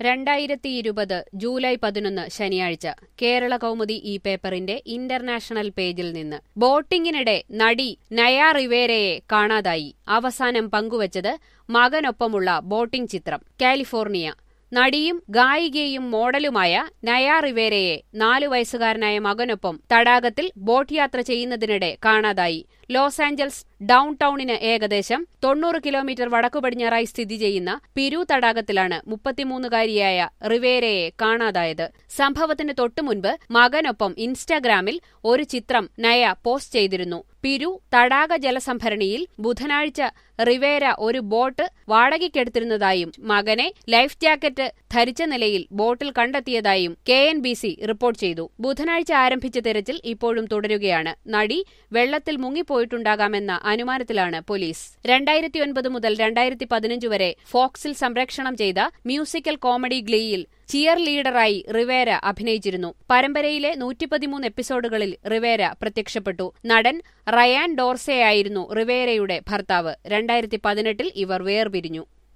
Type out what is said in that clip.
രണ്ടായിരത്തി ഇരുപത് ജൂലൈ പതിനൊന്ന് ശനിയാഴ്ച കേരള കൗമുദി ഈ പേപ്പറിന്റെ ഇന്റർനാഷണൽ പേജിൽ നിന്ന് ബോട്ടിംഗിനിടെ നടി നയ റിവേരയെ കാണാതായി അവസാനം പങ്കുവച്ചത് മകനൊപ്പമുള്ള ബോട്ടിംഗ് ചിത്രം കാലിഫോർണിയ നടിയും ഗായികയും മോഡലുമായ നയ റിവേരയെ നാലു വയസ്സുകാരനായ മകനൊപ്പം തടാകത്തിൽ ബോട്ട് യാത്ര ചെയ്യുന്നതിനിടെ കാണാതായി ലോസ് ആഞ്ചൽസ് ഡൌൺ ടൌണിന് ഏകദേശം തൊണ്ണൂറ് കിലോമീറ്റർ വടക്കു പടിഞ്ഞാറായി സ്ഥിതി ചെയ്യുന്ന പിരു തടാകത്തിലാണ് മുപ്പത്തിമൂന്നുകാരിയായ റിവേരയെ കാണാതായത് സംഭവത്തിന് തൊട്ടുമുൻപ് മകനൊപ്പം ഇൻസ്റ്റാഗ്രാമിൽ ഒരു ചിത്രം നയ പോസ്റ്റ് ചെയ്തിരുന്നു പിരു തടാക ജലസംഭരണിയിൽ ബുധനാഴ്ച റിവേര ഒരു ബോട്ട് വാടകയ്ക്കെടുത്തിരുന്നതായും മകനെ ലൈഫ് ജാക്കറ്റ് ധരിച്ച നിലയിൽ ബോട്ടിൽ കണ്ടെത്തിയതായും K N B C report ചെയ്തു ബുധനാഴ്ച ആരംഭിച്ച തെരച്ചിൽ ഇപ്പോഴും തുടരുകയാണ് നടി വെള്ളത്തിൽ മുങ്ങിപ്പോയിട്ടുണ്ടാകാമെന്ന അനുമാനത്തിലാണ് പോലീസ് രണ്ടായിരത്തി ഒൻപത് മുതൽ രണ്ടായിരത്തി പതിനഞ്ച് വരെ ഫോക്സിൽ സംപ്രേഷണം ചെയ്ത മ്യൂസിക്കൽ കോമഡി ഗ്ലീയിൽ ചിയർ ലീഡറായി റിവേര അഭിനയിച്ചിരുന്നു പരമ്പരയിലെ നൂറ്റിപ്പതിമൂന്ന് എപ്പിസോഡുകളിൽ റിവേര പ്രത്യക്ഷപ്പെട്ടു നടൻ റയാൻ ഡോർസെയായിരുന്നു റിവേരയുടെ ഭർത്താവ് രണ്ടായിരത്തി പതിനെട്ടിൽ ഇവർ വേർപിരിഞ്ഞു